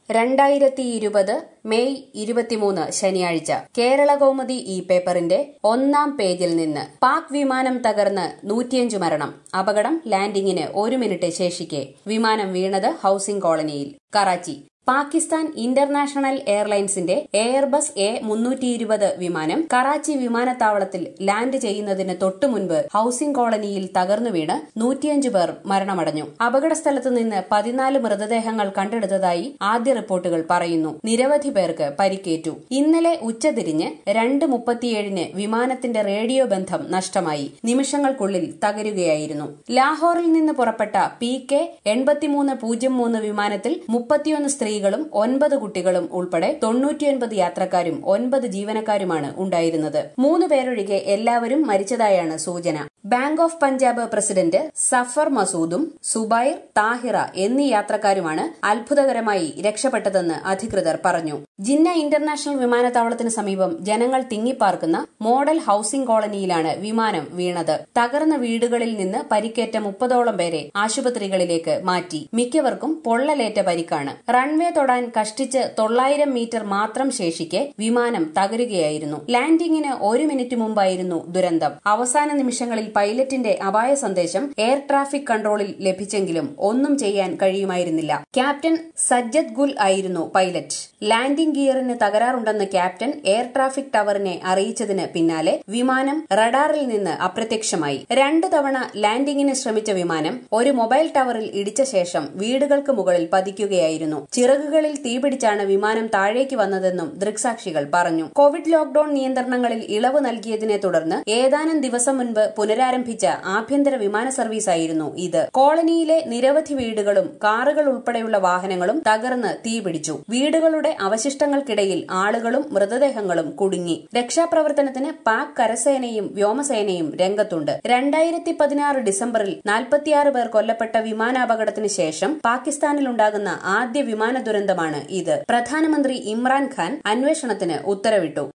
രണ്ടായിരത്തി ഇരുപത് മെയ് ഇരുപത്തിമൂന്ന് ശനിയാഴ്ച കേരള കൗമുദി ഈ പേപ്പറിന്റെ ഒന്നാം പേജിൽ നിന്ന് പാക് വിമാനം തകർന്ന് നൂറ്റിയഞ്ച് മരണം അപകടം ലാൻഡിംഗിന് ഒരു മിനിറ്റ് ശേഷിക്കെ വിമാനം വീണത് ഹൌസിംഗ് കോളനിയിൽ കറാച്ചി പാകിസ്ഥാൻ ഇന്റർനാഷണൽ എയർലൈൻസിന്റെ എയർബസ് എ മുന്നൂറ്റി ഇരുപത് വിമാനം കറാച്ചി വിമാനത്താവളത്തിൽ ലാൻഡ് ചെയ്യുന്നതിന് തൊട്ടുമുൻപ് ഹൌസിംഗ് കോളനിയിൽ തകർന്നു വീണ് നൂറ്റിയഞ്ച് പേർ മരണമടഞ്ഞു അപകടസ്ഥലത്ത് നിന്ന് പതിനാല് മൃതദേഹങ്ങൾ കണ്ടെടുത്തതായി ആദ്യ റിപ്പോർട്ടുകൾ പറയുന്നു നിരവധി പേർക്ക് പരിക്കേറ്റു ഇന്നലെ ഉച്ചതിരിഞ്ഞ് രണ്ട് മുപ്പത്തിയേഴിന് വിമാനത്തിന്റെ റേഡിയോ ബന്ധം നഷ്ടമായി നിമിഷങ്ങൾക്കുള്ളിൽ തകരുകയായിരുന്നു ലാഹോറിൽ നിന്ന് പുറപ്പെട്ട പി കെ എൺപത്തിമൂന്ന് പൂജ്യം മൂന്ന് വിമാനത്തിൽ മുപ്പത്തിയൊന്ന് സ്ത്രീ സ്ത്രീകളും ഒൻപത് കുട്ടികളും ഉൾപ്പെടെ തൊണ്ണൂറ്റിയൊൻപത് യാത്രക്കാരും ഒൻപത് ജീവനക്കാരുമാണ് ഉണ്ടായിരുന്നത് മൂന്ന് പേരൊഴികെ എല്ലാവരും മരിച്ചതായാണ് സൂചന bank of Punjab president Zafar മസൂദും സുബൈർ താഹിറ എന്നീ യാത്രക്കാരുമാണ് അത്ഭുതകരമായി രക്ഷപ്പെട്ടതെന്ന് അധികൃതർ പറഞ്ഞു ജിന്ന ഇന്റർനാഷണൽ വിമാനത്താവളത്തിന് സമീപം ജനങ്ങൾ തിങ്ങിപ്പാർക്കുന്ന മോഡൽ ഹൌസിംഗ് കോളനിയിലാണ് വിമാനം വീണത് തകർന്ന വീടുകളിൽ നിന്ന് പരിക്കേറ്റ മുപ്പതോളം പേരെ ആശുപത്രികളിലേക്ക് മാറ്റി മിക്കവർക്കും പൊള്ളലേറ്റ പരിക്കാണ് റൺവേ തൊടാൻ കഷ്ടിച്ച് തൊള്ളായിരം മീറ്റർ മാത്രം ശേഷിക്കെ വിമാനം തകരുകയായിരുന്നു ലാൻഡിംഗിന് ഒരു മിനിറ്റ് മുമ്പായിരുന്നു ദുരന്തം അവസാന നിമിഷങ്ങളിൽ പൈലറ്റിന്റെ അപായ സന്ദേശം എയർ ട്രാഫിക് കൺട്രോളിൽ ലഭിച്ചെങ്കിലും ഒന്നും ചെയ്യാൻ കഴിയുമായിരുന്നില്ല ക്യാപ്റ്റൻ സജ്ജദ് ഗുൽ ആയിരുന്നു പൈലറ്റ് ലാൻഡിംഗ് ഗിയറിന് തകരാറുണ്ടെന്ന് ക്യാപ്റ്റൻ എയർ ട്രാഫിക് ടവറിനെ അറിയിച്ചതിന് പിന്നാലെ വിമാനം റഡാറിൽ നിന്ന് അപ്രത്യക്ഷമായി രണ്ടു തവണ ലാൻഡിംഗിന് ശ്രമിച്ച വിമാനം ഒരു മൊബൈൽ ടവറിൽ ഇടിച്ച ശേഷം വീടുകൾക്ക് മുകളിൽ പതിക്കുകയായിരുന്നു ചിറകുകളിൽ തീപിടിച്ചാണ് വിമാനം താഴേക്ക് വന്നതെന്നും ദൃക്സാക്ഷികൾ പറഞ്ഞു കോവിഡ് ലോക്ഡൌൺ നിയന്ത്രണങ്ങളിൽ ഇളവ് നൽകിയതിനെ തുടർന്ന് ഏതാനും ദിവസം മുൻപ് പുനരാരംഭിച്ച ആഭ്യന്തര വിമാന സർവീസായിരുന്നു ഇത് കോളനിയിലെ നിരവധി വീടുകളും കാറുകൾ ഉൾപ്പെടെയുള്ള വാഹനങ്ങളും തകർന്ന് തീപിടിച്ചു വീടുകളുടെ അവശിഷ്ടങ്ങൾക്കിടയിൽ ആളുകളും മൃതദേഹങ്ങളും കുടുങ്ങി രക്ഷാപ്രവർത്തനത്തിന് പാക് കരസേനയും വ്യോമസേനയും രംഗത്തുണ്ട് രണ്ടായിരത്തി പതിനാറ് ഡിസംബറിൽ നാൽപ്പത്തിയാറ് പേർ കൊല്ലപ്പെട്ട വിമാനാപകടത്തിന് ശേഷം പാകിസ്ഥാനിലുണ്ടാകുന്ന ആദ്യ വിമാന ദുരന്തമാണ് ഇത് പ്രധാനമന്ത്രി ഇമ്രാൻഖാൻ അന്വേഷണത്തിന് ഉത്തരവിട്ടു